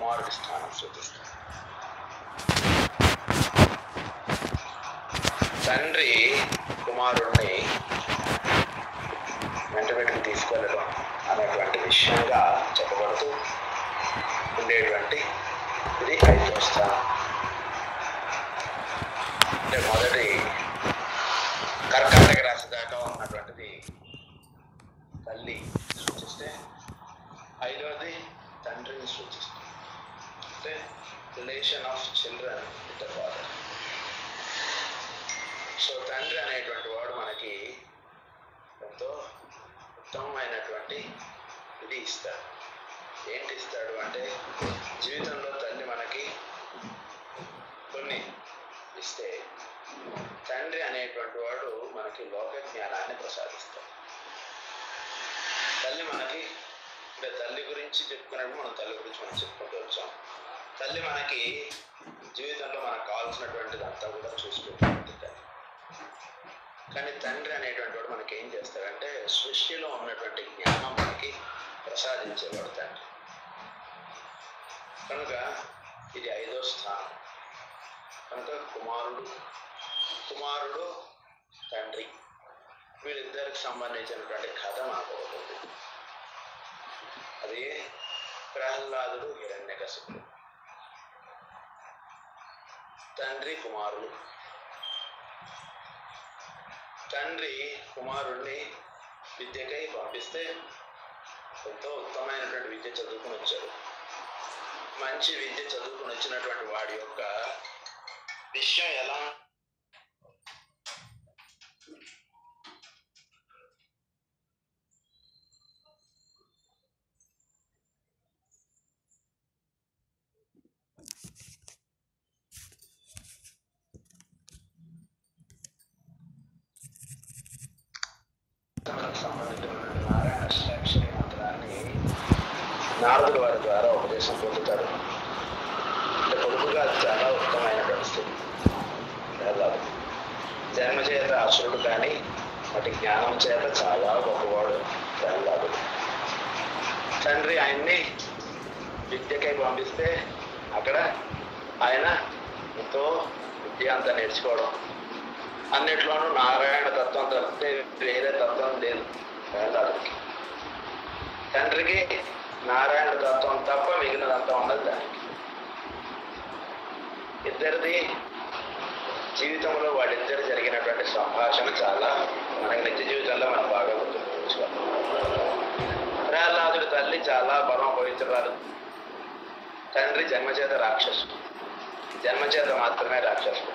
కుమారుడి స్థానం సూచిస్తుంది తండ్రి కుమారుడిని వెంట పెట్టుకు తీసుకెళ్ళడం అనేటువంటి విషయంగా చెప్పబడుతూ ఉండేటువంటి ఇది ఐదవ స్థానం అంటే మొదటి కర్కాటక రాశి దాకా ఉన్నటువంటిది తల్లి సూచిస్తే ఐదవది తండ్రిని సూచిస్తుంది అంటే relation of children with the father so తండ్రి అనేటువంటి వాడు మనకి ఎంతో ఉత్తమమైనటువంటి ఇది ఇస్తాడు ఏంటి ఇస్తాడు అంటే జీవితంలో తల్లి మనకి కొన్ని ఇస్తే తండ్రి అనేటువంటి వాడు మనకి లోక జ్ఞానాన్ని ప్రసాదిస్తాడు తల్లి మనకి అంటే తల్లి గురించి చెప్పుకున్నప్పుడు మనం తల్లి గురించి మనం చెప్పుకుంటూ వచ్చాం తల్లి మనకి జీవితంలో మనకు కావాల్సినటువంటిది అంతా కూడా చూసుకుంటుంది తల్లి కానీ తండ్రి అనేటువంటి వాడు మనకి ఏం చేస్తాడంటే సృష్టిలో ఉన్నటువంటి జ్ఞానం మనకి ప్రసాదించేవాడు తండ్రి కనుక ఇది ఐదో స్థానం కనుక కుమారుడు కుమారుడు తండ్రి వీళ్ళిద్దరికి సంబంధించినటువంటి కథ మనకు ఒకటి ఉంది. అది ప్రహ్లాదుడు హిరణ్యకశిపుడు తండ్రి కుమారుడు తండ్రి కుమారుడిని విద్యకై పంపిస్తే ఎంతో ఉత్తమమైనటువంటి విద్య చదువుకుని వచ్చాడు మంచి విద్య చదువుకుని వచ్చినటువంటి వాడి యొక్క విషయం ఎలా సంబంధించినటువంటి నారాయణ అష్టాక్షరి మంత్రాన్ని నారదుడు వారి ద్వారా ఉపదేశం పొందుతాడు అంటే కొడుకుగా అది చాలా ఉత్తమమైన పరిస్థితి ప్రహ్లాదు జన్మ చేత అసురుడు కానీ వాటి జ్ఞానం చేత చాలా గొప్పవాడు ప్రహ్లాదు తండ్రి ఆయన్ని విద్యకై పంపిస్తే అక్కడ ఆయన ఎంతో విద్య అంతా నేర్చుకోవడం అన్నిట్లోనూ నారాయణ తత్వం తప్పితే వేరే తత్వం లేదు ప్రహ్లాదుడికి తండ్రికి నారాయణ తత్వం తప్ప మిగిలినంతా ఉన్నది దానికి ఇద్దరిది జీవితంలో వాళ్ళిద్దరు జరిగినటువంటి సంభాషణ చాలా మనకి నిత్య జీవితంలో మనం బాగా గుర్తుంచుకోవాలి ప్రహ్లాదుడి తల్లి చాలా పరమ పవిత్రురాలు తండ్రి జన్మచేత రాక్షసుడు జన్మచేత మాత్రమే రాక్షసుడు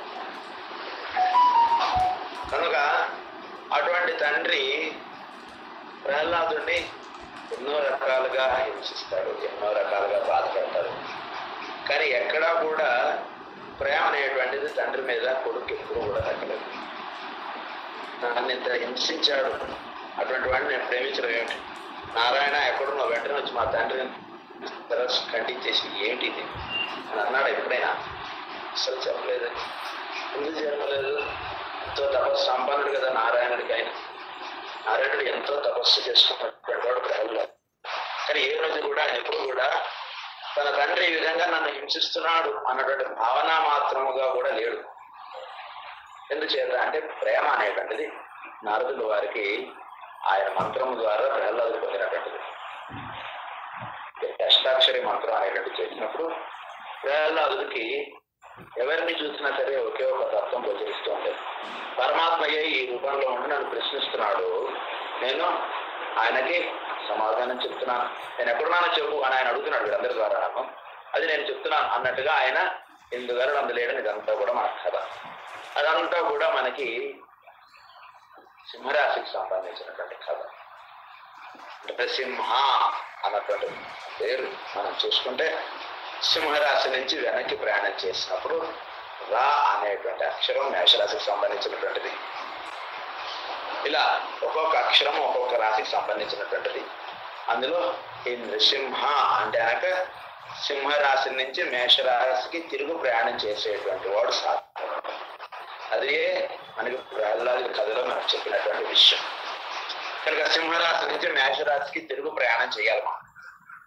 కనుక అటువంటి తండ్రి ప్రహ్లాదుడిని ఎన్నో రకాలుగా హింసిస్తాడు ఎన్నో రకాలుగా బాధపడతాడు కానీ ఎక్కడా కూడా ప్రేమ అనేటువంటిది తండ్రి మీద కొడుకు ఎప్పుడు కూడా తగ్గలేదు నన్ను ఇంత హింసించాడు అటువంటి వాడిని నేను ప్రేమించడం ఏమిటి నారాయణ ఎక్కడున్నా వెంటనే వచ్చి మా తండ్రిని తరచు ఖండించేసి ఏంటి ఇది అని అన్నాడు ఎప్పుడైనా అసలు చెప్పలేదు ఎందుకు చెప్పలేదు ఎంతో తపస్సు సంపన్నుడు కదా నారాయణుడికి ఆయన నారాయణుడు ఎంతో తపస్సు చేసుకున్నటువంటి వాడు ప్రహ్లాదు కానీ ఏ రోజు కూడా ఆయన ఎప్పుడు కూడా తన తండ్రి ఈ విధంగా నన్ను హింసిస్తున్నాడు అన్నటువంటి భావన మాత్రముగా కూడా లేడు ఎందుచేత అంటే ప్రేమ అనేటువంటిది నారదుడు వారికి ఆయన మంత్రము ద్వారా ప్రహ్లాదుడు పొందినటువంటిది అష్టాక్షరి మంత్రం అనేటువంటి చేసినప్పుడు ప్రహ్లాదుడికి ఎవరిని చూసినా సరే ఒకే ఒక తత్వం గోచరిస్తూ ఉండేది పరమాత్మయ్య ఈ రూపంలో ఉండి నన్ను ప్రశ్నిస్తున్నాడు నేను ఆయనకి సమాధానం చెప్తున్నాను నేను ఎక్కడున్నానో చెప్పు అని ఆయన అడుగుతున్నాడు వీరందరి ద్వారా నాకు అది నేను చెప్తున్నాను అన్నట్టుగా ఆయన ఎందుగలడు అందులేడని ఇదంతా కూడా మన కథ అదంతా కూడా మనకి సింహరాశికి సంబంధించినటువంటి కథ అంటే సింహ అన్నటువంటి పేరు మనం చూసుకుంటే సింహరాశి నుంచి వెనక్కి ప్రయాణం చేసినప్పుడు రా అనేటువంటి అక్షరం మేషరాశికి సంబంధించినటువంటిది ఇలా ఒక్కొక్క అక్షరం ఒక్కొక్క రాశికి సంబంధించినటువంటిది అందులో ఈ నృసింహ అంటే అనక సింహరాశి నుంచి మేషరాశికి తిరుగు ప్రయాణం చేసేటువంటి వాడు సాధన అదే మనకి ప్రహ్లాది కథలో మనకు చెప్పినటువంటి విషయం కనుక సింహరాశి నుంచి మేషరాశికి తిరుగు ప్రయాణం చేయాలి మనం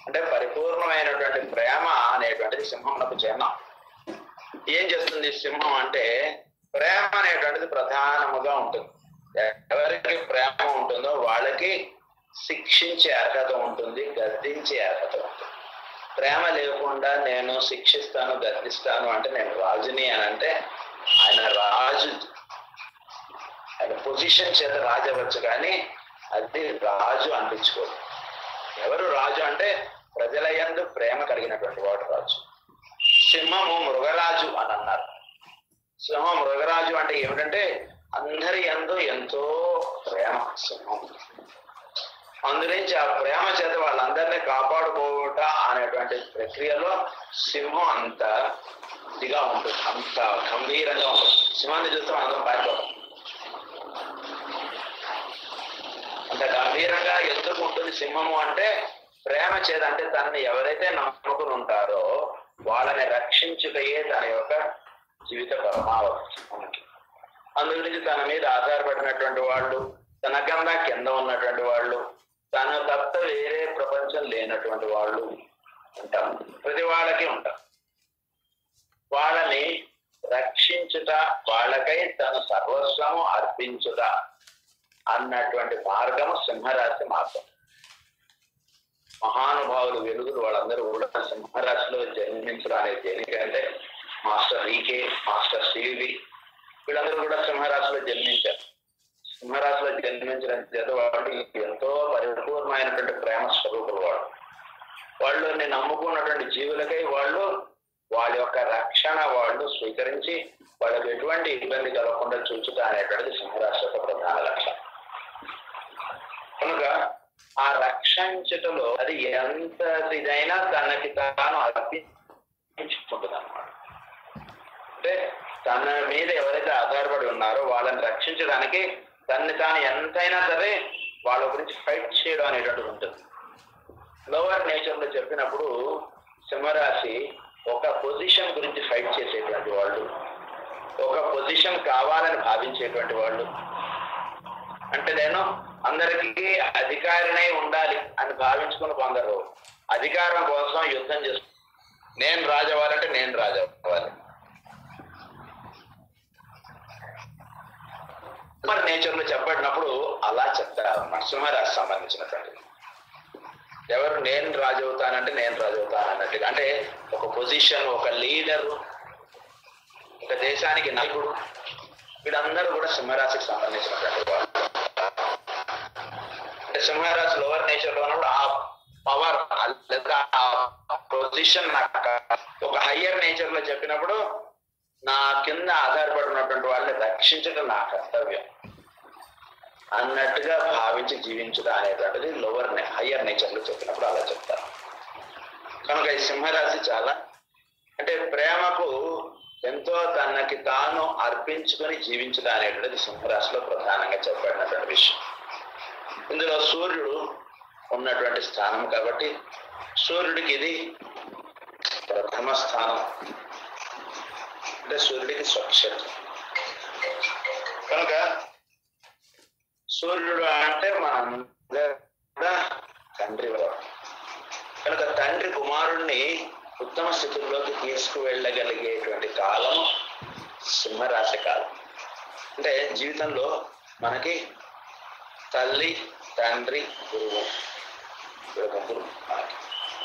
అంటే పరిపూర్ణమైనటువంటి ప్రేమ అనేటువంటిది సింహంకు చిహ్నం ఏం చేస్తుంది సింహం అంటే ప్రేమ అనేటువంటిది ప్రధానముగా ఉంటుంది ఎవరికి ప్రేమ ఉంటుందో వాళ్ళకి శిక్షించే అర్హత ఉంటుంది గద్దించే అర్హత ఉంటుంది ప్రేమ లేకుండా నేను శిక్షిస్తాను గద్దిస్తాను అంటే నేను రాజుని అని అంటే ఆయన రాజు ఆయన పొజిషన్ చేత రాజు అవ్వచ్చు కానీ అది రాజు అనిపించుకోదు ఎవరు రాజు అంటే ప్రజల యందు ప్రేమ కలిగినటువంటి వాడు రాజు సింహము మృగరాజు అని అన్నారు సింహం మృగరాజు అంటే ఏమిటంటే అందరి యందు ఎంతో ప్రేమ సింహం అందునుంచి ఆ ప్రేమ చేత వాళ్ళందరినీ కాపాడుకోవట అనేటువంటి ప్రక్రియలో సింహం అంత ఇదిగా ఉంటుంది అంత గంభీరంగా ఉంటుంది సింహాన్ని చూస్తే అందరం పారిపోతాం అంత గంభీరంగా ఎందుకు ఉంటుంది సింహము అంటే ప్రేమ చేత అంటే తనని ఎవరైతే నమ్ముకుని ఉంటారో వాళ్ళని రక్షించుటయే తన యొక్క జీవిత పరమావధి మనకి అందుగురించి తన మీద ఆధారపడినటువంటి వాళ్ళు తన కన్నా కింద ఉన్నటువంటి వాళ్ళు తన తప్ప వేరే ప్రపంచం లేనటువంటి వాళ్ళు ఉంటారు ప్రతి వాళ్ళకి ఉంటారు వాళ్ళని రక్షించుట వాళ్ళకై తన సర్వస్వము అర్పించుట అన్నటువంటి మార్గం సింహరాశి మార్గం మహానుభావులు వెలుగులు వాళ్ళందరూ కూడా సింహరాశిలో జన్మించడం అనేది దేనికంటే మాస్టర్ ఈకే మాస్టర్ సివి వీళ్ళందరూ కూడా సింహరాశిలో జన్మించారు సింహరాశిలో జన్మించిన చేత వాళ్ళు ఎంతో పరిపూర్ణమైనటువంటి ప్రేమ స్వరూపులు వాళ్ళు వాళ్ళని నమ్ముకున్నటువంటి జీవులకై వాళ్ళు వాళ్ళ యొక్క రక్షణ వాళ్ళు స్వీకరించి వాళ్ళకి ఎటువంటి ఇబ్బంది కలగకుండా చూచుట అనేటువంటిది సింహరాశి యొక్క ప్రధాన లక్ష్యం కనుక ఆ రక్షించటలో అది ఎంత ఇదైనా తనకి తాను అర్పించుకుంటుంది అనమాట అంటే తన మీద ఎవరైతే ఆధారపడి ఉన్నారో వాళ్ళని రక్షించడానికి తన్ని తాను ఎంతైనా సరే వాళ్ళ గురించి ఫైట్ చేయడం అనేటువంటిది ఉంటుంది లోవర్ నేచర్ లో చెప్పినప్పుడు సింహరాశి ఒక పొజిషన్ గురించి ఫైట్ చేసేటువంటి వాళ్ళు ఒక పొజిషన్ కావాలని భావించేటువంటి వాళ్ళు అంటే నేను అందరికీ అధికారినై ఉండాలి అని భావించుకుని కొందరు అధికారం కోసం యుద్ధం చేస్తు నేను రాజు అవ్వాలంటే నేను రాజు అవ్వాలి మరి నేచర్ లో చెప్పబడినప్పుడు అలా చెప్తారు అన్నమాట సింహరాశి సంబంధించినటువంటి ఎవరు నేను రాజు అవుతానంటే నేను రాజు అవుతాను అన్నట్టుగా అంటే ఒక పొజిషన్ ఒక లీడరు ఒక దేశానికి నాయకుడు వీళ్ళందరూ కూడా సింహరాశికి సంబంధించినటువంటి వాళ్ళు అంటే సింహరాశి లోవర్ నేచర్ లో ఉన్నప్పుడు ఆ పవర్ లేదా ఆ పొజిషన్ నాకు ఒక హయ్యర్ నేచర్ లో చెప్పినప్పుడు నా కింద ఆధారపడినటువంటి వాళ్ళని రక్షించడం నా కర్తవ్యం అన్నట్టుగా భావించి జీవించడం అనేటువంటిది లోవర్ హయ్యర్ నేచర్ లో చెప్పినప్పుడు అలా చెప్తారు కనుక ఈ సింహరాశి చాలా అంటే ప్రేమకు ఎంతో తనకి తాను అర్పించుకొని జీవించడం అనేటువంటిది సింహరాశిలో ప్రధానంగా చెప్పబడినటువంటి విషయం ఇందులో సూర్యుడు ఉన్నటువంటి స్థానం కాబట్టి సూర్యుడికి ఇది ప్రథమ స్థానం అంటే సూర్యుడికి స్వచ్ఛత కనుక సూర్యుడు అంటే మన తండ్రి వాడు కనుక తండ్రి కుమారుణ్ణి ఉత్తమ స్థితిలోకి తీసుకువెళ్ళగలిగేటువంటి కాలం సింహరాశి కాలం అంటే జీవితంలో మనకి తల్లి తండ్రి గురువు వీళ్ళ ముగ్గురు మనకి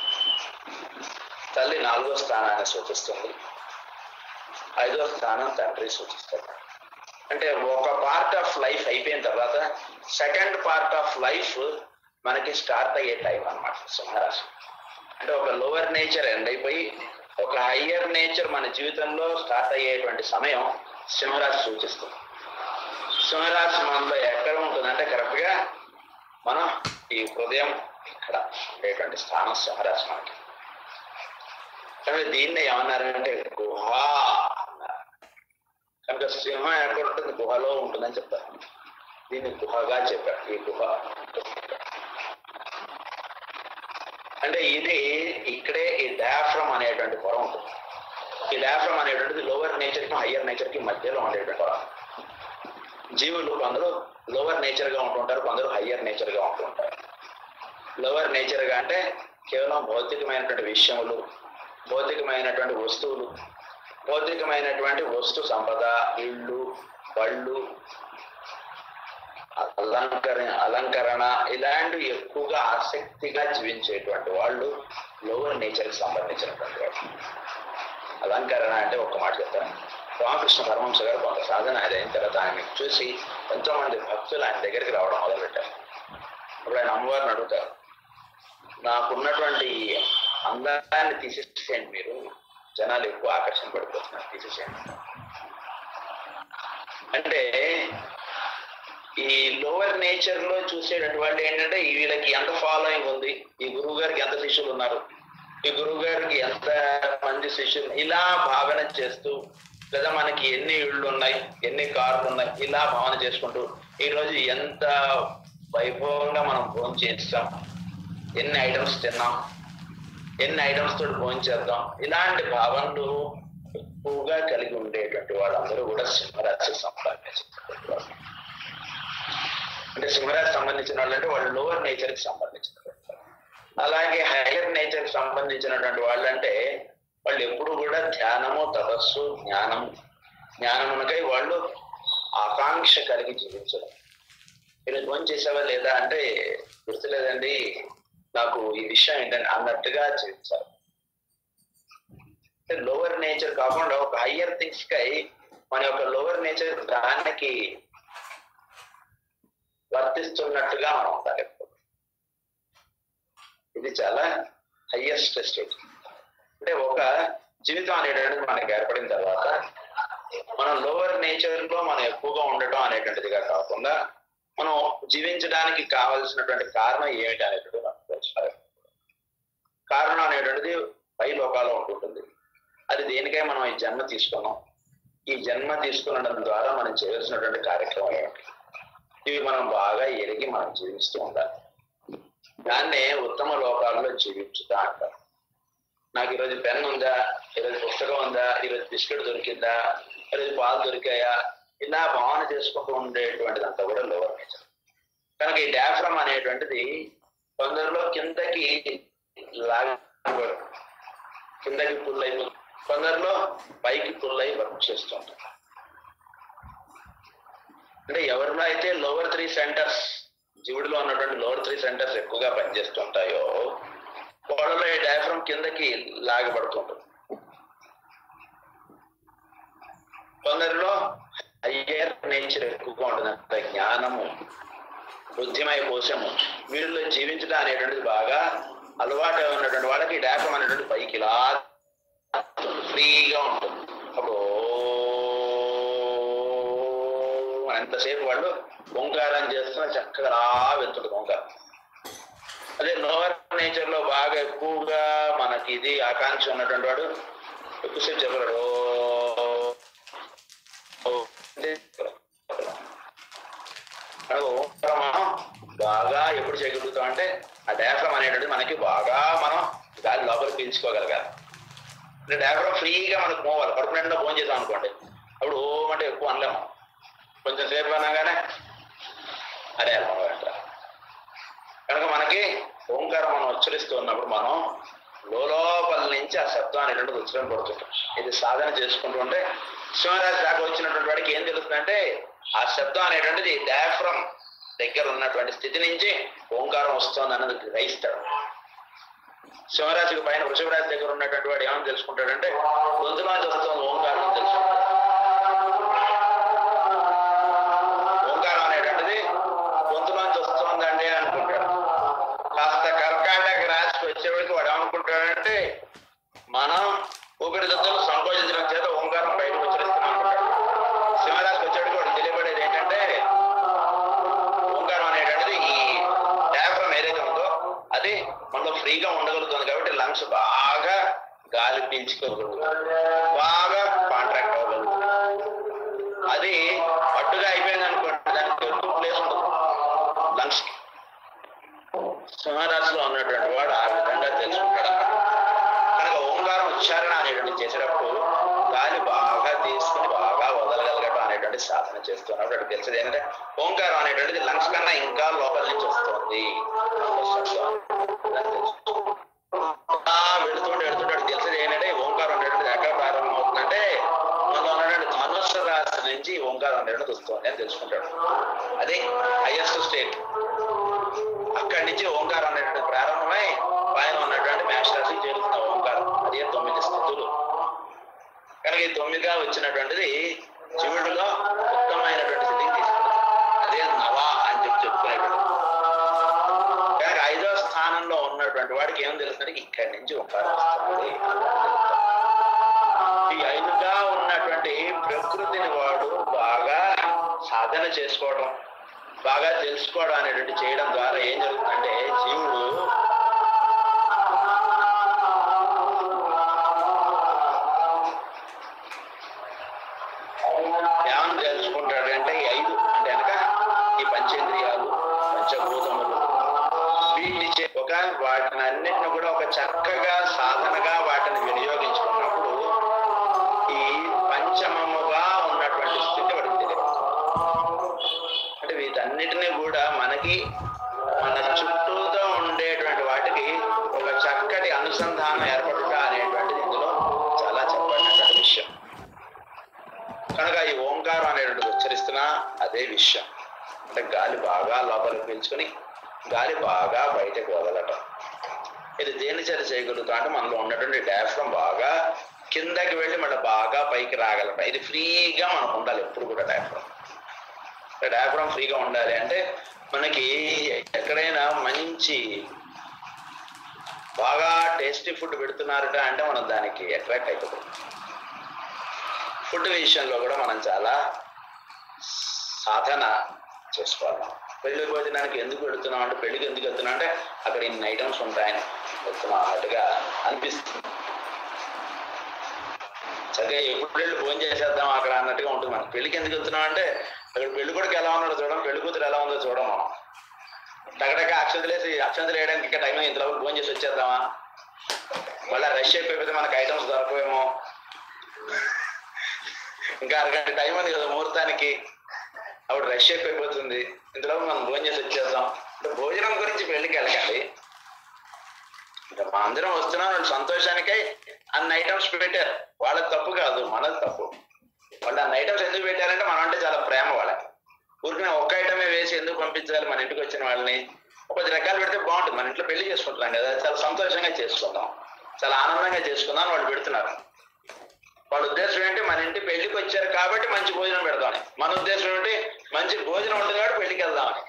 తల్లి నాలుగో స్థానాన్ని సూచిస్తుంది ఐదో స్థానం తండ్రి సూచిస్తాడు అంటే ఒక పార్ట్ ఆఫ్ లైఫ్ అయిపోయిన తర్వాత సెకండ్ పార్ట్ ఆఫ్ లైఫ్ మనకి స్టార్ట్ అయ్యే టైం అన్నమాట సింహరాశి అంటే ఒక లోవర్ నేచర్ ఎండ్ అయిపోయి ఒక హయ్యర్ నేచర్ మన జీవితంలో స్టార్ట్ అయ్యేటువంటి సమయం సింహరాశి సూచిస్తుంది సింహరాశి మనలో ఎక్కడ ఉంటుందంటే కరెక్ట్ గా మనం ఈ హృదయం ఇక్కడ ఉండేటువంటి స్థానం సింహరాశి మనకి కానీ దీన్ని ఏమన్నారంటే గుహ అన్నారు కనుక సింహం ఎక్కడ ఉంటుంది గుహలో ఉంటుందని చెప్తారు దీన్ని గుహగా చెప్పారు ఈ గుహ అంటే ఇది ఇక్కడే ఈ డయాఫ్రమ్ అనేటువంటి పొర ఉంటుంది ఈ డయాఫ్రమ్ అనేటువంటిది లోవర్ నేచర్ కి హయ్యర్ నేచర్ కి మధ్యలో ఉండేటువంటి పొర జీవులు కొందరు లోవర్ నేచర్ గా ఉంటుంటారు కొందరు హయ్యర్ నేచర్ గా ఉంటుంటారు లోవర్ నేచర్ గా అంటే కేవలం భౌతికమైనటువంటి విషయములు భౌతికమైనటువంటి వస్తువులు భౌతికమైనటువంటి వస్తు సంపద ఇళ్ళు బళ్ళు అలంకరణ అలంకరణ ఇలాంటివి ఎక్కువగా ఆసక్తిగా జీవించేటువంటి వాళ్ళు లోవర్ నేచర్కి సంబంధించినటువంటి వాళ్ళు అలంకరణ అంటే ఒక మాట చెప్తాను రామకృష్ణ పరమహంస గారు కొంత సాధన అది అయిన తర్వాత ఆయన చూసి ఎంతో మంది భక్తులు ఆయన దగ్గరికి రావడం మొదలుపెట్టారు అప్పుడు ఆయన అమ్మవారిని అడుగుతారు నాకున్నటువంటి అందాన్ని తీసేసేయండి మీరు జనాలు ఎక్కువ ఆకర్షణ పడిపోతున్నారు తీసేసేయండి అంటే ఈ లోవర్ నేచర్ లో చూసేటటువంటి వాళ్ళు ఏంటంటే వీళ్ళకి ఎంత ఫాలోయింగ్ ఉంది ఈ గురువు గారికి ఎంత శిష్యులు ఉన్నారు ఈ గురువు గారికి ఎంత మంది శిష్యులు ఇలా భావన చేస్తూ లేదా మనకి ఎన్ని ఇళ్ళు ఉన్నాయి ఎన్ని కార్లు ఉన్నాయి ఇలా భావన చేసుకుంటూ ఈ రోజు ఎంత వైభవంగా మనం భోజనం చేస్తాం ఎన్ని ఐటమ్స్ తిన్నాం ఎన్ని ఐటమ్స్ తోటి భోజనం చేద్దాం ఇలాంటి భావనలు ఎక్కువగా కలిగి ఉండేటువంటి వాళ్ళందరూ కూడా సింహరాశి సంపాదించినటువంటి వాళ్ళు అంటే సింహరాశి సంబంధించిన వాళ్ళు అంటే వాళ్ళు లోవర్ నేచర్ కి సంబంధించినటువంటి వాళ్ళు. అలాగే హైయర్ నేచర్ కి సంబంధించినటువంటి వాళ్ళు అంటే వాళ్ళు ఎప్పుడు కూడా ధ్యానము తపస్సు జ్ఞానం జ్ఞానమునకై వాళ్ళు ఆకాంక్ష కలిగి జీవించడం మీరు ఫోన్ చేసావా లేదా అంటే గుర్తులేదండి నాకు ఈ విషయం ఏంటంటే అన్నట్టుగా జీవించాలి లోవర్ నేచర్ కాకుండా ఒక హయ్యర్ థింగ్స్ కై మన యొక్క లోవర్ నేచర్ దానికి వర్తిస్తున్నట్టుగా మనం ఉండాలి ఎప్పుడు. ఇది చాలా హయ్యెస్ట్ స్టేజ్ అంటే ఒక జీవితం అనేటువంటిది మనకి ఏర్పడిన తర్వాత మనం లోవర్ నేచర్ లో మనం ఎక్కువగా ఉండటం అనేటువంటిదిగా కాకుండా మనం జీవించడానికి కావలసినటువంటి కారణం ఏమిటి అనేటువంటిది మనకు తెలుసుకోవాలి కారణం అనేటువంటిది పై లోకాల్లో ఉంటుంటుంది అది దేనికై మనం ఈ జన్మ తీసుకున్నాం ఈ జన్మ తీసుకునడం ద్వారా మనం చేయవలసినటువంటి కార్యక్రమం ఏమిటి ఇవి మనం బాగా ఎరిగి మనం జీవిస్తూ ఉండాలి దాన్నే ఉత్తమ లోకాల్లో జీవించుతా అంటారు నాకు ఈరోజు పెన్ ఉందా ఈరోజు పుస్తకం ఉందా ఈరోజు బిస్కెట్ దొరికిందా ఈరోజు పాలు దొరికాయా ఇలా భావన చేసుకుంటూ ఉండేటువంటిది అంతా కూడా లోవర్ నేచర్ కనుక ఈ డాఫ్రమ్ అనేటువంటిది కొందరిలో కిందకి లాగ కిందకి పుల్ అయి కొందరిలో పైకి పుల్ అయి వర్క్ చేస్తుంటారు అంటే ఎవరిలో అయితే లోవర్ త్రీ సెంటర్స్ జీవుడిలో ఉన్నటువంటి లోవర్ త్రీ సెంటర్స్ ఎక్కువగా పనిచేస్తుంటాయో వాళ్ళలో ఈ డయాఫ్రమ్ కిందకి లాగబడుతుంటుంది కొందరిలో హయ్యర్ నేచర్ ఎక్కువగా ఉంటుంది అంటే జ్ఞానము బుద్ధిమయ కోశము వీళ్ళలో జీవించడం అనేటువంటిది బాగా అలవాటు ఉన్నటువంటి వాళ్ళకి డయాఫ్రమ్ అనేటువంటి పైకి ఇలా ఫ్రీగా ఉంటుంది అప్పుడు ఎంతసేపు వాళ్ళు ఓంకారం చేస్తున్నా చక్కగా రా వెళ్తుంది ఓంకారం అదే లోవర్ నేచర్ లో బాగా ఎక్కువగా మనకి ఇది ఆకాంక్ష ఉన్నటువంటి వాడు ఎక్కువసేపు చెప్పలేడు ఓ, ఓ, అంటే మనకు ఓంకారం మనం బాగా ఎప్పుడు చేయగలుగుతాం అంటే ఆ డయాఫ్రమ్ అనేటువంటిది మనకి బాగా మనం గాలి లోపలికి పీల్చుకోగలగాలి అంటే డయాఫ్రమ్ ఫ్రీగా మనకు మోవాలి కడుపు నిండా ఫోన్ చేసాం అనుకోండి అప్పుడు ఓం అంటే ఎక్కువ అనలేము కొంచెం సేపు అనగానే అరే అనమాట కనుక మనకి ఓంకారం మనం ఉచ్చరిస్తూ ఉన్నప్పుడు మనం లోపల నుంచి ఆ శబ్దం అనేటువంటిది ఉచ్చరణ పడుతుంటాం ఇది సాధన చేసుకుంటూ ఉంటే సింహరాజు దాకా వచ్చినటువంటి వాడికి ఏం తెలుస్తుందంటే ఆ శబ్దం అనేటువంటిది డయాఫ్రమ్ దగ్గర ఉన్నటువంటి స్థితి నుంచి ఓంకారం వస్తుంది అన్నది గ్రహిస్తాడు సింహరాశికి పైన వృషభరాశి దగ్గర ఉన్నటువంటి వాడు ఏమని తెలుసుకుంటాడంటే గొంతులోంచి వస్తుంది ఓంకారం అని తెలుసుకుంటాడు ఓంకారం అనేటువంటిది గొంతులోంచి వస్తుందండి అనుకుంటాడు కాస్త కర్కాటక రాశికి వచ్చేవాడికి వాడు ఏమనుకుంటాడంటే మనం ఊపిరితిత్తులు సంకోచించడం చేత ఓంకారం బయటకు వచ్చేస్తున్నాం అనుకుంటాడు సింహరాశికి వచ్చేవాడికి వాడు తెలియబడేది ఏంటంటే ఓంకారం అనేటువంటిది ఈ డయాఫ్రమ్ ఏదైతే ఉందో అది మనలో ఫ్రీగా ఉండగలుగుతుంది కాబట్టి లంగ్స్ బాగా గాలి పీల్చుకోగలుగుతుంది బాగా కాంట్రాక్ట్ అవ్వగలుగుతుంది అది పట్టుగా అయిపోయింది అనుకోండి దానికి ఎక్కువ ప్లేస్ ఉండదు లంగ్స్ కి సింహరాశిలో ఉన్నటువంటి వాడు ఆ విధంగా తెలుసుకుంటాడు కనుక ఓంకారం ఉచ్చారణ అనేటువంటి చేసేటప్పుడు గాలి బాగా తీసుకుని బాగా వదలగలగటం అనేటువంటి సాధన చేస్తున్నప్పుడు అక్కడ తెలిసేది ఏంటంటే ఓంకారం అనేటువంటిది లంగ్స్ కన్నా ఇంకా లోపల నుంచి వస్తుంది నుంచి ఈ ఓంకారం అనేది వస్తుంది అని తెలుసుకుంటాడు అదే హైయెస్ట్ స్టేట్ అక్కడి నుంచి ఓంకారం అనేటువంటి ప్రారంభమై పైన ఉన్నటువంటి మేషరాశి చేరుతున్న ఓంకారం అదే తొమ్మిది స్థితులు కనుక ఈ తొమ్మిదిగా వచ్చినటువంటిది శివుడిలో ఉత్తమమైనటువంటి స్థితికి తీసుకుంటాం అదే నవ అని చెప్పి చెప్పుకునేటువంటి కనుక ఐదో స్థానంలో ఉన్నటువంటి వాడికి ఏం తెలుస్తుంది ఇక్కడి నుంచి ఓంకారం వస్తుంది ఈ ఐదుగా ఉన్నటువంటి ప్రకృతిని వాడు బాగా సాధన చేసుకోవడం బాగా తెలుసుకోవడం అనేటువంటి చేయడం ద్వారా ఏం జరుగుతుందంటే జీవుడు ఏమని తెలుసుకుంటాడంటే ఈ ఐదు అంటే కనుక ఈ పంచేంద్రియాలు పంచభూతములు వీటిని చే- ఒక వాటిని అన్నిటిని కూడా ఒక చక్కగా సాధనగా వాటిని వినియోగించుకున్నప్పుడు ఈ పంచమముగా ఉన్నటువంటి స్థితి వాడికి తెలియదు అంటే వీటన్నిటినీ కూడా మనకి మన చుట్టూతో ఉండేటువంటి వాటికి ఒక చక్కటి అనుసంధానం ఏర్పడుట అనేటువంటిది ఇందులో చాలా చెప్పబడినటువంటి విషయం కనుక ఈ ఓంకారం అనేటువంటిది ఉచ్చరిస్తున్నా అదే విషయం అంటే గాలి బాగా లోపలికి పీల్చుకొని గాలి బాగా బయటకు వదలటం ఇది దేని చేత చేయగలుగుతాం అంటే మనలో ఉన్నటువంటి డయాఫ్రమ్ బాగా కిందకి వెళ్ళి మళ్ళీ బాగా పైకి రాగలటం ఇది ఫ్రీగా మనకు ఉండాలి ఎప్పుడు కూడా డయాఫ్రమ్ డయాఫ్రమ్ ఫ్రీగా ఉండాలి అంటే మనకి ఎక్కడైనా మంచి బాగా టేస్టీ ఫుడ్ పెడుతున్నారట అంటే మనం దానికి అట్రాక్ట్ అయిపోతాం ఫుడ్ విషయంలో కూడా మనం చాలా సాధన చేసుకోవాలి పెళ్లి భోజనానికి ఎందుకు వెళుతున్నాం అంటే పెళ్లికి ఎందుకు వెళ్తున్నాం అంటే అక్కడ ఇన్ని ఐటమ్స్ ఉంటాయని వెళ్తున్నాం అన్నట్టుగా అనిపిస్తుంది చక్కగా ఎప్పుడు వెళ్ళి ఫోన్ చేసేద్దాం అక్కడ అన్నట్టుగా ఉంటుంది మనకి పెళ్లికి ఎందుకు వెళ్తున్నాం అంటే అక్కడ పెళ్లి కొడుకు ఎలా ఉన్నాడో చూడడం పెళ్లి కూతురు ఎలా ఉందో చూడడం మనం టగటగా అక్షంతలు వేసి అక్షంతలు వేయడానికి ఇంకా టైం ఇంతలో ఫోన్ చేసి వచ్చేద్దామా మళ్ళీ రష్ అయిపోయిపోతే మనకి ఐటమ్స్ దొరకవేమో ఇంకా అరగంట టైం ఉంది కదా ముహూర్తానికి అప్పుడు రష్ అయిపోతుంది ఇందులో మనం భోజనం చేసి వచ్చేద్దాం అంటే భోజనం గురించి పెళ్లికి వెళ్ళకండి ఇంకా మా అందరం వస్తున్నాం వాళ్ళు సంతోషానికై అన్ని ఐటమ్స్ పెట్టారు వాళ్ళకి తప్పు కాదు మనది తప్పు వాళ్ళు అన్ని ఐటమ్స్ ఎందుకు పెట్టారంటే మనం అంటే చాలా ప్రేమ వాళ్ళకి ఊరికి ఒక్క ఐటమే వేసి ఎందుకు పంపించాలి మన ఇంటికి వచ్చిన వాళ్ళని ఒక పది రకాలు పెడితే బాగుంటుంది మన ఇంట్లో పెళ్లి చేసుకుంటున్నాం కదా చాలా సంతోషంగా చేసుకుందాం చాలా ఆనందంగా చేసుకుందాం అని వాళ్ళు పెడుతున్నారు వాళ్ళ ఉద్దేశం ఏంటి మన ఇంటి పెళ్లికి వచ్చారు కాబట్టి మంచి భోజనం పెడదామని మన ఉద్దేశం ఏంటి మంచి భోజనం ఉంటుంది కాబట్టి పెళ్లికి వెళ్దామని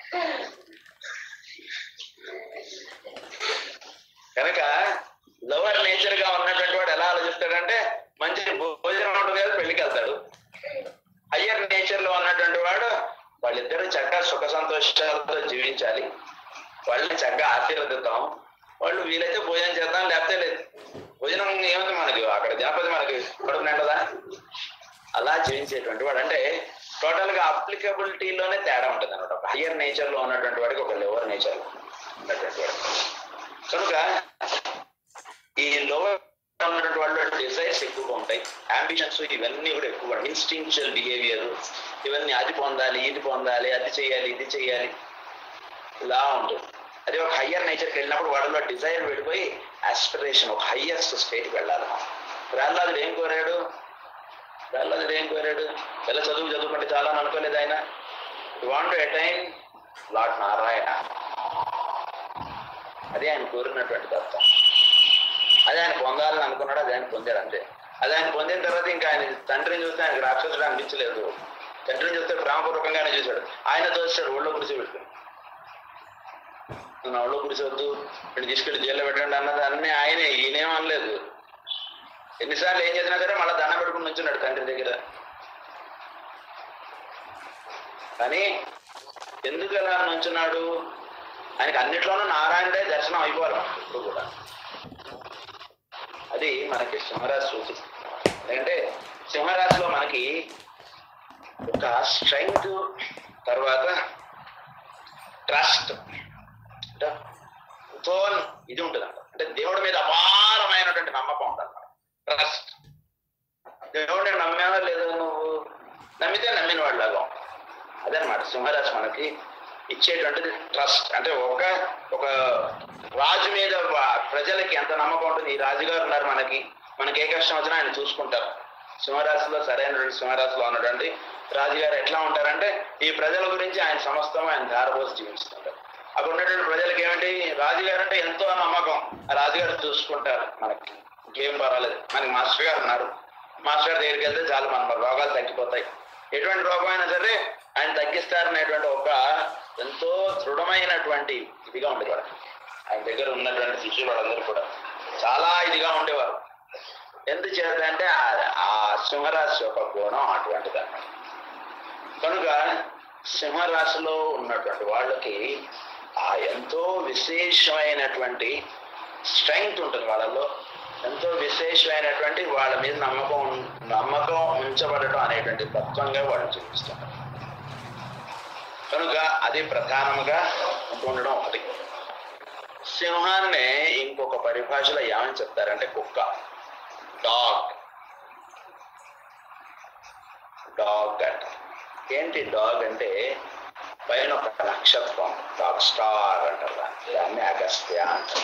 కనుక లవర్ నేచర్ గా ఉన్నటువంటి వాడు ఎలా ఆలోచిస్తాడంటే మంచి భోజనం ఉంటుంది కదా పెళ్లికి వెళ్తాడు హయ్యర్ నేచర్ లో ఉన్నటువంటి వాడు వాళ్ళిద్దరూ చక్కగా సుఖ సంతోషాలతో జీవించాలి వాళ్ళని చక్కగా ఆశీర్వదిద్దాం వాళ్ళు వీలైతే భోజనం చేద్దాం లేకపోతే లేదు భోజనం ఏముంది మనకి అక్కడ జనపది మనకి కడుపు నిండదా అలా జీవించేటువంటి వాడు అంటే టోటల్ గా అప్లికబిలిటీలోనే తేడా ఉంటుంది అనమాట ఒక హయ్యర్ నేచర్ లో ఉన్నటువంటి వాడికి ఒక లోవర్ నేచర్ లో ఉన్నటువంటి వాడు కనుక ఈ లోవర్ ఉన్నటువంటి వాళ్ళు డిజైర్స్ ఎక్కువగా ఉంటాయి అంబిషన్స్ ఇవన్నీ కూడా ఎక్కువ ఇన్స్టింక్చువల్ బిహేవియర్ ఇవన్నీ అది పొందాలి ఇది పొందాలి అది చేయాలి ఇది చేయాలి ఇలా ఉంటుంది అదే ఒక హయ్యర్ నేచర్కి వెళ్ళినప్పుడు వాళ్ళలో డిజైర్ వెళ్ళిపోయి ఆస్పిరేషన్ ఒక హయ్యెస్ట్ స్టేట్కి వెళ్ళాలి ప్రహ్లాదుడు ఏం కోరాడు ప్రహ్లాదుడు ఏం కోరాడు పిల్ల చదువు చదువుకుంటే చాలా అని అనుకోలేదు ఆయన వాంట్ అటైన్ లార్డ్ నారాయణ అదే ఆయన కోరినటువంటి తత్వం అదే ఆయన పొందాలని అనుకున్నాడు అది ఆయన పొందాడు అంతే అది ఆయన పొందిన తర్వాత ఇంకా ఆయన తండ్రిని చూస్తే ఆయనకు రాక్షసుడు అనిపించలేదు తండ్రిని చూస్తే ప్రేమపూర్వకంగానే చూశాడు ఆయన దోచాడు ఒళ్ళో కూర్చోబెట్టుకుని నువ్వు నా ఒళ్ళో కూర్చోవద్దు వీడిని తీసుకెళ్లి జైల్లో పెట్టండి అన్నది అన్నీ ఆయనే ఈయనేం అనలేదు ఎన్నిసార్లు ఏం చేసినా సరే మళ్ళీ దండం పెట్టుకుని నుంచున్నాడు తండ్రి దగ్గర కానీ ఎందుకు అలా నుంచున్నాడు ఆయనకి అన్నిట్లోనూ నారాయణుడే దర్శనం అయిపోవాలి మనకి ఇప్పుడు కూడా అది మనకి సింహరాశి సూచిస్తుంది ఎందుకంటే సింహరాశిలో మనకి ఒక స్ట్రెంగ్త్ తర్వాత ట్రస్ట్ అంటే థోన్ ఇది ఉంటుంది అంటే దేవుడి మీద అపారమైనటువంటి నమ్మకం ఉంటుంది ట్రస్ట్ దేవుడిని నమ్మావా లేదా నువ్వు నమ్మితే నమ్మిన వాళ్ళగా అదనమాట సింహరాశి మనకి ఇచ్చేటువంటిది ట్రస్ట్ అంటే ఒక ఒక రాజు మీద వా- ప్రజలకి ఎంత నమ్మకం ఉంటుంది ఈ రాజుగారు ఉన్నారు మనకి మనకి ఏ కష్టం వచ్చినా ఆయన చూసుకుంటారు సింహరాశిలో సరైన సింహరాశిలో ఉన్నటువంటి రాజుగారు ఎట్లా ఉంటారంటే ఈ ప్రజల గురించి ఆయన సమస్తం ఆయన ధారపోసి జీవిస్తుంటారు అక్కడ ఉన్నటువంటి ప్రజలకు ఏమిటి రాజుగారు అంటే ఎంతో నమ్మకం ఆ రాజుగారు చూసుకుంటారు మనకి ఇంకేం పర్వాలేదు మనకి మాస్టర్ గారు ఉన్నారు మాస్టర్ గారి దగ్గరికి వెళ్తే చాలు మన రోగాలు తగ్గిపోతాయి ఎటువంటి రోగం అయినా సరే ఆయన తగ్గిస్తారనేటువంటి ఒక ఎంతో దృఢమైనటువంటి ఇదిగా ఉండేవారు ఆయన దగ్గర ఉన్నటువంటి శిష్యులు వాళ్ళందరూ కూడా చాలా ఇదిగా ఉండేవారు ఎందుచేత అంటే ఆ- ఆ సింహరాశి యొక్క గుణం అటువంటిది అన్నమాట కనుక సింహరాశిలో ఉన్నటువంటి వాళ్ళకి ఆ ఎంతో విశేషమైనటువంటి స్ట్రెంగ్త్ ఉంటుంది వాళ్ళలో ఎంతో విశేషమైనటువంటి వాళ్ళ మీద నమ్మకం ఉన్- నమ్మకం ఉంచబడటం అనేటువంటి తత్వంగా వాళ్ళు చూపిస్తున్నారు కనుక అది ప్రధానముగా ఉండడం ఒకటి సింహాన్ని ఇంకొక పరిభాషలో ఏమని చెప్తారంటే కుక్క డాగ్ డాగ్ అంట ఏంటి డాగ్ అంటే పైన ఒక నక్షత్రం డాగ్ స్టార్ అంటారు దాన్ని. దాన్ని అగస్త్య అంటారు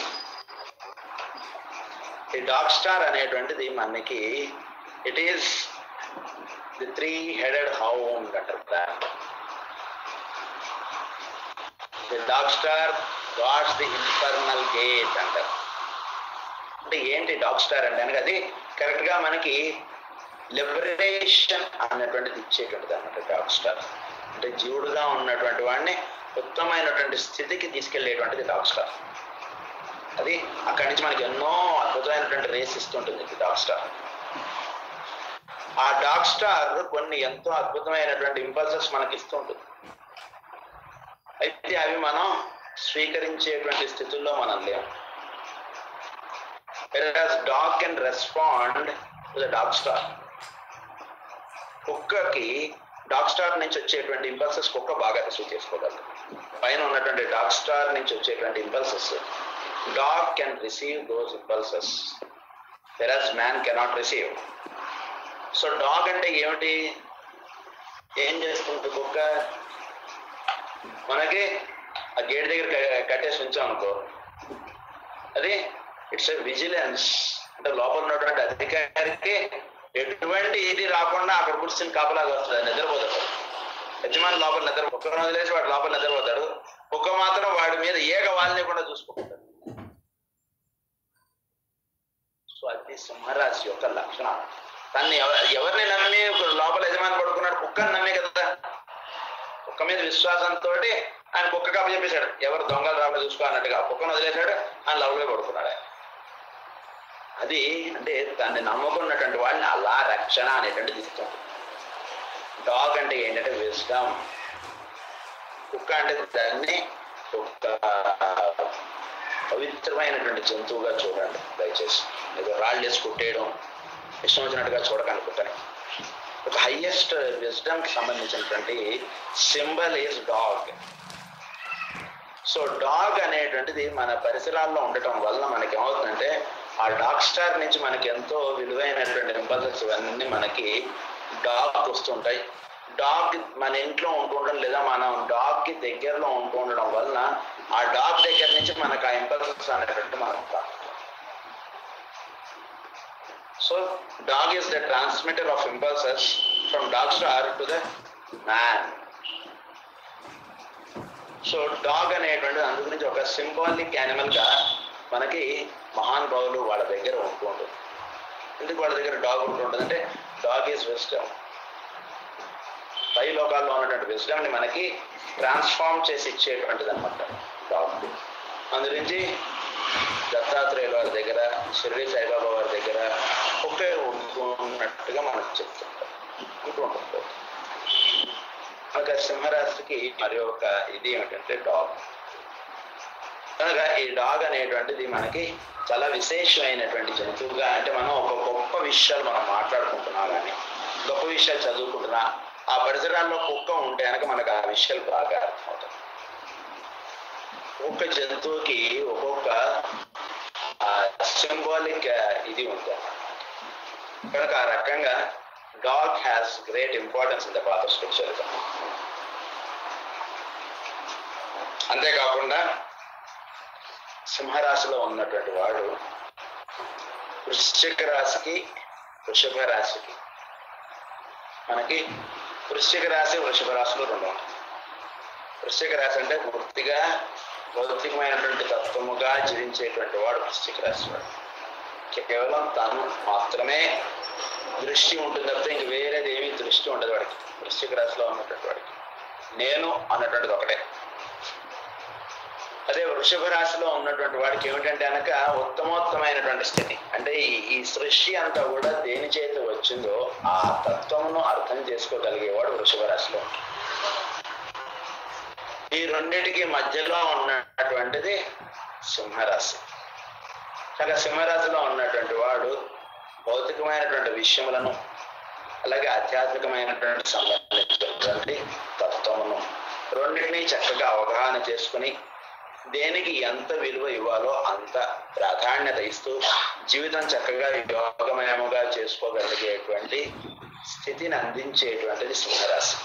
ఈ డాగ్ స్టార్ అనేటువంటిది మనకి it is the three headed hound అంటారు దాన్ని the dog star guards the infernal gate అంటారు అంటే ఏంటి డాగ్ స్టార్ అంటే కనుక అది కరెక్ట్ గా మనకి లిబరేషన్ అన్నటువంటిది ఇచ్చేటువంటిది అన్నమాట డాగ్ స్టార్ అంటే జీవుడుగా ఉన్నటువంటి వాడిని ఉత్తమమైనటువంటి స్థితికి తీసుకెళ్లేటువంటిది డాగ్ స్టార్ అది అక్కడి నుంచి మనకి ఎన్నో అద్భుతమైనటువంటి రేస్ ఇస్తుంటుంది ఈ డాగ్ స్టార్ ఆ డాగ్ స్టార్ కొన్ని ఎంతో అద్భుతమైనటువంటి ఇంపల్సెస్ మనకి ఇస్తుంటుంది అయితే అవి మనం స్వీకరించేటువంటి స్థితుల్లో మనం లేము whereas dog can respond to the dog star కుక్కకి డాగ్ స్టార్ నుంచి వచ్చేటువంటి ఇంపల్సెస్ కుక్క బాగా రిసీవ్ చేసుకోగలదు పైన ఉన్నటువంటి డాగ్ స్టార్ నుంచి వచ్చేటువంటి impulses dog can receive those impulses whereas man cannot receive so dog అంటే ఏమిటి ఏం చేస్తుంది కుక్క మనకి ఆ గేట్ దగ్గర క- కట్టేసి ఉంచాం అనుకో అది ఇట్స్ ఎ విజిలెన్స్ అంటే లోపల ఉన్నటువంటి అధికారికి ఎటువంటి ఇది రాకుండా అక్కడ కూర్చుని కాపలాగా వస్తుంది నిద్రపోతాడు యజమాని లోపల నిద్ర కుక్కను వదిలేసి వాడు లోపల నిద్రపోతాడు కుక్క మాత్రం వాడి మీద ఏగ వాళ్ళనికుండా చూసుకుంటాడు సో అది సింహరాశి యొక్క లక్షణం తన్ని ఎవ- ఎవరిని నమ్మి లోపల యజమాని పడుకున్నాడు కుక్కని నమ్మే కదా కుక్క మీద విశ్వాసంతో ఆయన కుక్క కప్ప చెప్పేశాడు ఎవరు దొంగలు రాబడి చూసుకో అన్నట్టుగా కుక్కను వదిలేశాడు ఆయన లవ్లో పడుకున్నాడు ఆయన అది అంటే దాన్ని నమ్ముకున్నటువంటి వాడిని అలా రక్షణ అనేటువంటిది ఇస్తాం డాగ్ అంటే ఏంటంటే విజ్డమ్ కుక్క అంటే దాన్ని ఒక పవిత్రమైనటువంటి జంతువుగా చూడండి దయచేసి ఏదో రాళ్ళు వేసి కొట్టేయడం ఇష్టం వచ్చినట్టుగా చూడకండి కుక్కని ఒక హైయెస్ట్ విజ్డమ్ కి సంబంధించినటువంటి symbol is dog so dog అనేటువంటిది మన పరిసరాల్లో ఉండటం వల్ల మనకి ఏమవుతుందంటే ఆ డాగ్ స్టార్ నుంచి మనకి ఎంతో విలువైనటువంటి ఇంపల్సెస్ ఇవన్నీ మనకి డాగ్ వస్తుంటాయి డాగ్ మన ఇంట్లో ఉంటుండడం లేదా మనం డాగ్ కి దగ్గరలో ఉంటూ ఉండడం వలన ఆ డాగ్ దగ్గర నుంచి మనకు ఆ ఇంపల్సెస్ అనేటువంటి మనకు రావు. So dog is the transmitter of impulses from dog star to the man. So dog అనేటువంటిది అందు గురించి ఒక సింబాలిక్ యానిమల్ గా మనకి మహానుభావులు వాళ్ళ దగ్గర ఉంటూ ఉంటుంది ఎందుకు వాళ్ళ దగ్గర డాగ్ ఉంటూ ఉంటుంది అంటే డాగ్ ఈజ్ విస్డమ్ పై లోకాల్లో ఉన్నటువంటి wisdom ని మనకి ట్రాన్స్ఫార్మ్ చేసి ఇచ్చేటువంటిది అనమాట డాగ్ అందు నుంచి దత్తాత్రేయుల వారి దగ్గర షిర్డి సాయిబాబా వారి దగ్గర ఒకే ఉంటున్నట్టుగా మనకు చెప్తుంటారు ఉంటూ ఉంటుంది కనుక సింహరాశికి మరి ఒక ఇది ఏమిటంటే డాగ్ కనుక ఈ డాగ్ అనేటువంటిది మనకి చాలా విశేషమైనటువంటి జంతువుగా అంటే మనం ఒక గొప్ప విషయాలు మనం మాట్లాడుకుంటున్నాం కానీ గొప్ప విషయాలు చదువుకుంటున్నా ఆ పరిసరాల్లో కుక్క ఉంటే కనుక మనకు ఆ విషయాలు బాగా అర్థమవుతాయి ఒక్కొక్క జంతువుకి ఒక్కొక్క సింబాలిక్ ఇది ఉంది కనుక ఆ రకంగా dog has great importance in the పాత స్పిరిచువల్ అంతేకాకుండా సింహరాశిలో ఉన్నటువంటి వాడు వృశ్చిక రాశికి వృషభ రాశికి మనకి వృశ్చిక రాశి వృషభ రాశిలో రెండు ఉంటాయి వృశ్చిక రాశి అంటే పూర్తిగా భౌతికమైనటువంటి తత్వముగా జీవించేటువంటి వాడు వృశ్చిక రాశి వాడు కేవలం తను మాత్రమే దృష్టి ఉంటుంది తప్పితే ఇంక వేరేది ఏమీ దృష్టి ఉండదు వాడికి వృశ్చిక రాశిలో ఉన్నటువంటి వాడికి నేను అన్నటువంటిది ఒకటే అదే వృషభ రాశిలో ఉన్నటువంటి వాడికి ఏమిటంటే అనక ఉత్తమోత్తమైనటువంటి స్థితి అంటే ఈ ఈ సృష్టి అంతా కూడా దేని చేత వచ్చిందో ఆ తత్వమును అర్థం చేసుకోగలిగేవాడు వృషభ రాశిలో ఉంటాడు. ఈ రెండింటికి మధ్యలో ఉన్నటువంటిది సింహరాశి కనుక సింహరాశిలో ఉన్నటువంటి వాడు భౌతికమైనటువంటి విషయములను అలాగే ఆధ్యాత్మికమైనటువంటి సంబంధించినటువంటి తత్వమును రెండింటినీ చక్కగా అవగాహన చేసుకుని దేనికి ఎంత విలువ ఇవ్వాలో అంత ప్రాధాన్యత ఇస్తూ జీవితం చక్కగా యోగమయముగా చేసుకోగలిగేటువంటి స్థితిని అందించేటువంటిది సింహరాశి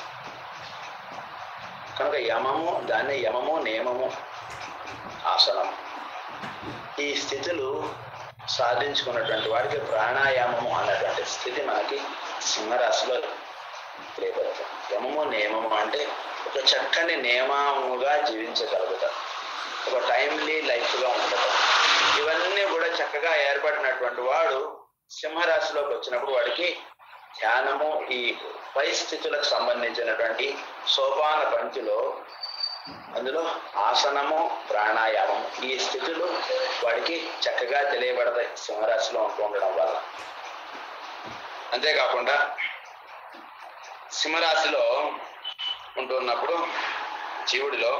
కనుక యమము దాన్ని యమము నియమము ఆసనము ఈ స్థితులు సాధించుకున్నటువంటి వాడికి ప్రాణాయామము అన్నటువంటి స్థితి మనకి సింహరాశిలో లేబడుతుంది యమము నియమము అంటే ఒక చక్కని నియమముగా జీవించగలుగుతారు ఒక టైమ్లీ లైఫ్గా ఉండదు ఇవన్నీ కూడా చక్కగా ఏర్పడినటువంటి వాడు సింహరాశిలోకి వచ్చినప్పుడు వాడికి ధ్యానము ఈ పరిస్థితులకు సంబంధించినటువంటి సోపాన పంక్తిలో అందులో ఆసనము ప్రాణాయామము ఈ స్థితులు వాడికి చక్కగా తెలియబడతాయి సింహరాశిలో ఉంటూ ఉండడం వల్ల అంతేకాకుండా సింహరాశిలో ఉంటున్నప్పుడు జీవుడిలో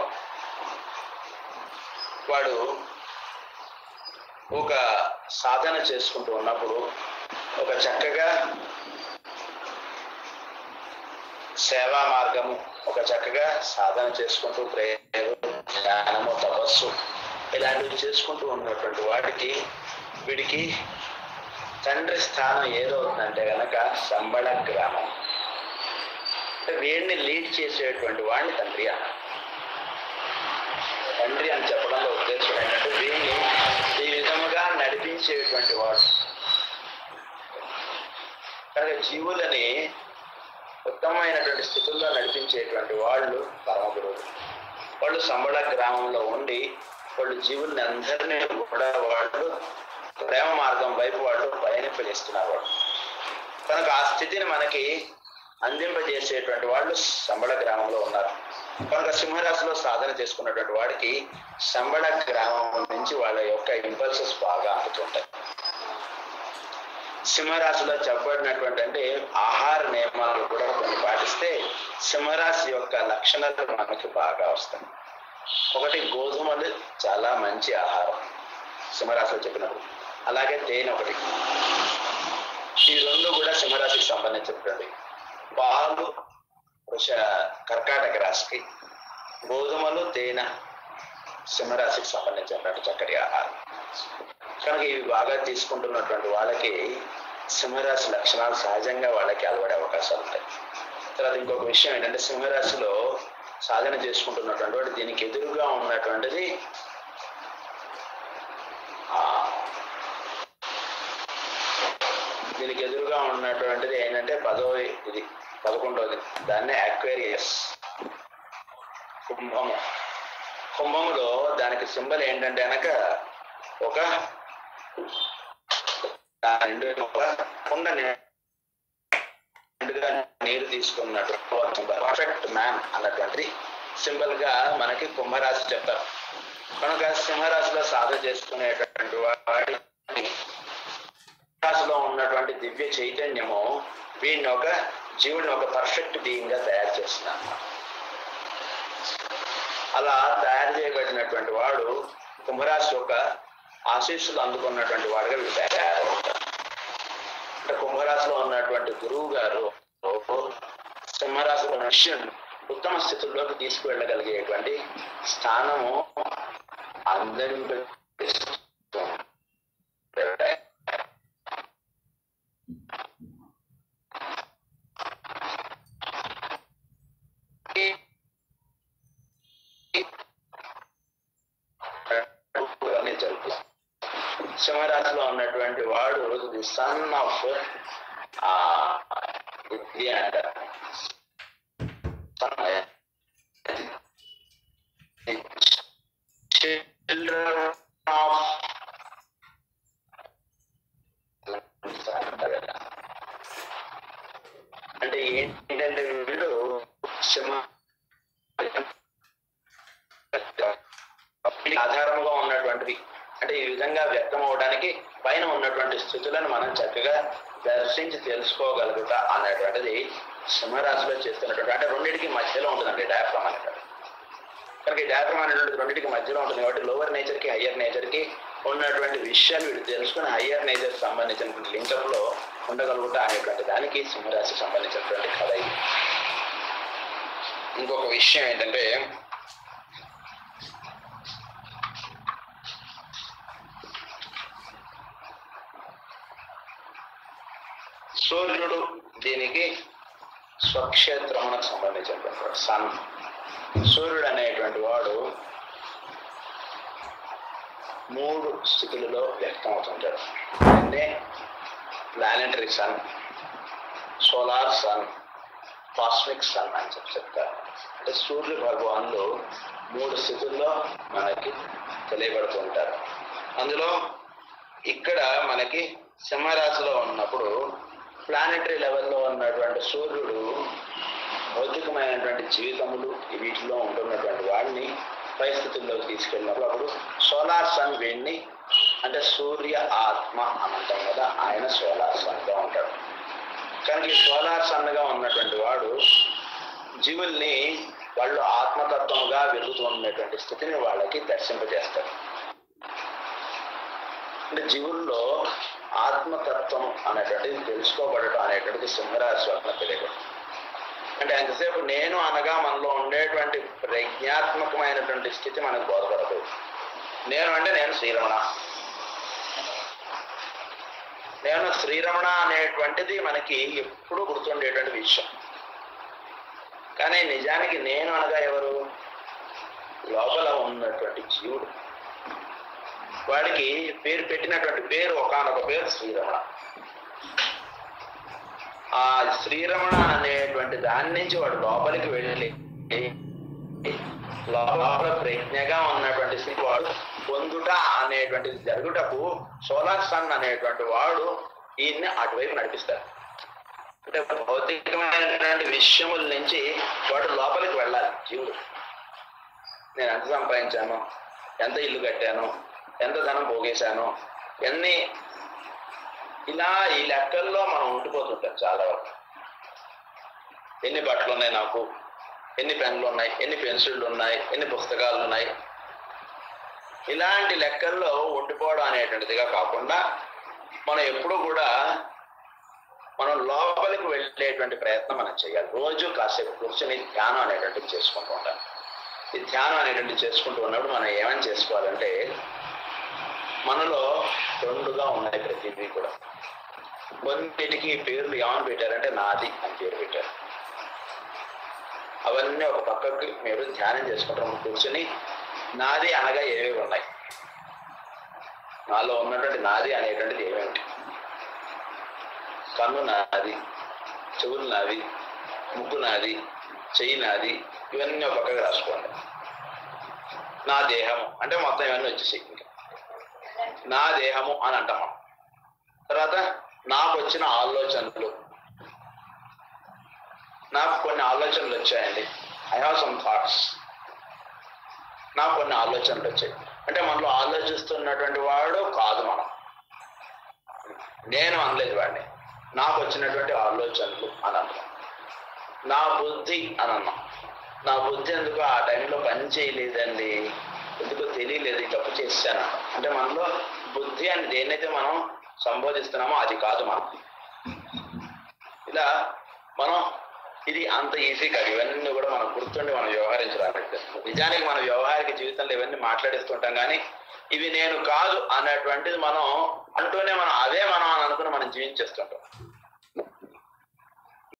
వాడు ఒక సాధన చేసుకుంటూ ఉన్నప్పుడు ఒక చక్కగా సేవా మార్గము ఒక చక్కగా సాధన చేసుకుంటూ ప్రేమ ధ్యానము తపస్సు ఇలాంటివి చేసుకుంటూ ఉన్నటువంటి వాడికి వీడికి తండ్రి స్థానం ఏదవుతుందంటే గనక సంబళ గ్రామం అంటే వీడిని లీడ్ చేసేటువంటి వాడిని తండ్రి అన్నారు తండ్రి అని చెప్పడంలో ఉద్దేశం ఏంటంటే వీడిని ఈ విధముగా నడిపించేటువంటి వాడు కనుక జీవులని ఉత్తమమైనటువంటి స్థితుల్లో నడిపించేటువంటి వాళ్ళు పరమ గురువులు వాళ్ళు సంబళ గ్రామంలో ఉండి వాళ్ళు జీవుల్ని అందరినీ కూడా వాళ్ళు ప్రేమ మార్గం వైపు వాళ్ళు పయనింపజేస్తున్నారు వాళ్ళు కనుక ఆ స్థితిని మనకి అందింపజేసేటువంటి వాళ్ళు సంబళ గ్రామంలో ఉన్నారు కనుక సింహరాశిలో సాధన చేసుకున్నటువంటి వాడికి సంబళ గ్రామం నుంచి వాళ్ళ యొక్క ఇంపల్సెస్ బాగా అందుతుంటాయి సింహరాశిలో చెప్పబడినటువంటి అంటే ఆహార నియమాలు కూడా కొన్ని పాటిస్తే సింహరాశి యొక్క లక్షణాలు మనకి బాగా వస్తాయి ఒకటి గోధుమలు చాలా మంచి ఆహారం సింహరాశిలో చెప్పినప్పుడు అలాగే తేనె ఒకటి ఈ రెండు కూడా సింహరాశికి సంబంధించినటువంటి పాలు వృష కర్కాటక రాశికి గోధుమలు తేనె సింహరాశికి సంబంధించినటువంటి చక్కటి ఆహారం కనుక ఇవి బాగా తీసుకుంటున్నటువంటి వాళ్ళకి సింహరాశి లక్షణాలు సహజంగా వాళ్ళకి అలవడే అవకాశాలు ఉంటాయి తర్వాత ఇంకొక విషయం ఏంటంటే సింహరాశిలో సాధన చేసుకుంటున్నటువంటి వాడు దీనికి ఎదురుగా ఉన్నటువంటిది ఆ, దీనికి ఎదురుగా ఉన్నటువంటిది ఏంటంటే పదో ఇది పదకొండవది దాన్నే అక్వేరియస్ కుంభము కుంభములో దానికి సింబల్ ఏంటంటే కనుక ఒక దాని నిండు ఒక కుండ నిండుగా నీరు తీసుకున్నట్టు పర్ఫెక్ట్ మ్యాన్ అన్నటువంటి సింబల్ గా మనకి కుంభరాశి చెప్తారు కనుక సింహరాశిలో సాధన చేసుకునేటటువంటి వాడి రాశిలో ఉన్నటువంటి దివ్య చైతన్యము వీడిని ఒక జీవుడిని ఒక పర్ఫెక్ట్ బీయింగ్ గా తయారు చేస్తుంది అన్నమాట అలా తయారు చేయబడినటువంటి వాడు కుంభరాశి యొక్క ఆశీస్సులు అందుకున్నటువంటి వాడుగా వీడు తయారవుతాడు అంటే కుంభరాశిలో ఉన్నటువంటి గురువు గారు సింహరాశిలో మనుష్యుని ఉత్తమ స్థితుల్లోకి తీసుకువెళ్ళగలిగేటువంటి స్థానము అందరి అన్ని జరుగుతుంది సింహరాశిలో ఉన్నటువంటి వాడు ది సన్ ఆఫ్ ఇది అంట children of అంటే ఏంటంటే వీళ్ళు సింహ ఆధారముగా ఉన్నటువంటివి అంటే ఈ విధంగా వ్యక్తం అవడానికి పైన ఉన్నటువంటి స్థితులను మనం చక్కగా దర్శించి తెలుసుకోగలుగుతా అనేటువంటిది సింహరాశిలో చేస్తున్నటువంటి అంటే రెండింటికి మధ్యలో ఉంటుందండి డయాఫ్రమ్ అనేటువంటి కనుక ఈ డయాఫ్రమ్ అనేటువంటి రెండింటికి మధ్యలో ఉంటుంది కాబట్టి లోవర్ నేచర్ కి హయ్యర్ నేచర్ కి ఉన్నటువంటి విషయాలు వీడు తెలుసుకుని హయ్యర్ నేచర్ సంబంధించినటువంటి లింకప్ లో ఉండగలుగుతా అనేటువంటి దానికి సింహరాశికి సంబంధించినటువంటి కథ ఇది ఇంకొక విషయం ఏంటంటే సూర్యుడు దీనికి స్వక్షేత్రమునకు సంబంధించినటువంటి వాడు సన్ సూర్యుడు అనేటువంటి వాడు మూడు స్థితులలో వ్యక్తం అవుతుంటాడు అంటే planetary sun solar sun cosmic sun అని చెప్పి చెప్తారు అంటే సూర్య భగవాన్లు మూడు స్థితుల్లో మనకి తెలియబడుతుంటారు అందులో ఇక్కడ మనకి సింహరాశిలో ఉన్నప్పుడు ప్లానెటరీ లెవెల్లో ఉన్నటువంటి సూర్యుడు భౌతికమైనటువంటి జీవితములు వీటిలో ఉంటున్నటువంటి వాడిని పరిస్థితుల్లోకి తీసుకెళ్ళినప్పుడు అప్పుడు సోలార్ సన్ వీడిని అంటే సూర్య ఆత్మ అని అంటాం కదా ఆయన సోలార్ సన్గా ఉంటాడు కనుక ఈ సోలార్ సన్గా ఉన్నటువంటి వాడు జీవుల్ని వాళ్ళు ఆత్మతత్వముగా వెలుగుతూ ఉన్నటువంటి స్థితిని వాళ్ళకి దర్శింపజేస్తారు అంటే జీవుల్లో ఆత్మతత్వం అనేటువంటిది తెలుసుకోబడటం అనేటువంటిది సింహరాశి వలన తెలియబడు అంటే ఎంతసేపు నేను అనగా మనలో ఉండేటువంటి ప్రజ్ఞాత్మకమైనటువంటి స్థితి మనకు బోధపడదు నేను అంటే నేను శ్రీరమణ నేను శ్రీరమణ అనేటువంటిది మనకి ఎప్పుడూ గుర్తుండేటువంటి విషయం కానీ నిజానికి నేను అనగా ఎవరు లోపల ఉన్నటువంటి జీవుడు వాడికి పేరు పెట్టినటువంటి పేరు ఒకనొక పేరు శ్రీరమణ ఆ శ్రీరమణ అనేటువంటి దాని నుంచి వాడు లోపలికి వెళ్ళి లోపల ప్రజ్ఞగా ఉన్నటువంటి స్థితి వాడు పొందుట అనేటువంటిది జరుగుటకు సోలార్ సన్ అనేటువంటి వాడు ఈయన్ని అటువైపు నడిపిస్తాడు అంటే భౌతికమైనటువంటి విషయముల నుంచి వాడు లోపలికి వెళ్ళాలి జీవుడు నేను ఎంత సంపాదించాను ఎంత ఇల్లు కట్టాను ఎంత ధనం పోగేశాను ఎన్ని ఇలా ఈ లెక్కల్లో మనం ఉండిపోతుంటాం చాలా వరకు ఎన్ని బట్టలు ఉన్నాయి నాకు ఎన్ని పెన్లు ఉన్నాయి ఎన్ని పెన్సిళ్ళు ఉన్నాయి ఎన్ని పుస్తకాలు ఉన్నాయి ఇలాంటి లెక్కల్లో ఉండిపోవడం అనేటువంటిదిగా కాకుండా మనం ఎప్పుడూ కూడా మనం లోపలికి వెళ్ళేటువంటి ప్రయత్నం మనం చేయాలి రోజు కాసేపు కూర్చొని ధ్యానం అనేటువంటిది చేసుకుంటూ ఉండాలి ఈ ధ్యానం అనేటువంటిది చేసుకుంటూ ఉన్నప్పుడు మనం ఏమని చేసుకోవాలంటే మనలో రెండుగా ఉన్నాయి ప్రతిదీ కూడా కొన్నిటికి పేర్లు ఏమని పెట్టారంటే నాది అని పేరు పెట్టారు అవన్నీ ఒక పక్కకి మీరు ధ్యానం చేసుకుంటాం కూర్చొని నాది అనగా ఏవేవి ఉన్నాయి నాలో ఉన్నటువంటి నాది అనేటువంటిది ఏమేమిటి కన్ను నాది చెవులు నాది ముక్కు నాది చెయ్యి నాది ఇవన్నీ ఒక పక్కకి రాసుకోండి నా దేహము అంటే మొత్తం ఇవన్నీ వచ్చేసాయి ఇంకా నా దేహము అని అంటాం మనం తర్వాత నాకు వచ్చిన ఆలోచనలు నాకు కొన్ని ఆలోచనలు వచ్చాయండి ఐ హావ్ సమ్ థాట్స్ నాకు కొన్ని ఆలోచనలు వచ్చాయి అంటే మనలో ఆలోచిస్తున్నటువంటి వాడు కాదు మనం నేను అనలేదు వాడిని నాకు వచ్చినటువంటి ఆలోచనలు అని అన్నాం నా బుద్ధి అని అన్నాం నా బుద్ధి ఎందుకు ఆ టైంలో పని చేయలేదండి ఎందుకో తెలియలేదు ఈ తప్పు చేశాను అంటే మనలో బుద్ధి అని దేన్నైతే మనం సంబోధిస్తున్నామో అది కాదు మనం ఇలా మనం ఇది అంత ఈజీ కాదు ఇవన్నీ కూడా మనం గుర్తుండి మనం వ్యవహరించడానికి నిజానికి మన వ్యవహారిక జీవితంలో ఇవన్నీ మాట్లాడిస్తుంటాం కానీ ఇవి నేను కాదు అన్నటువంటిది మనం అంటూనే మనం అదే మనం అని అనుకుని మనం జీవించేస్తుంటాం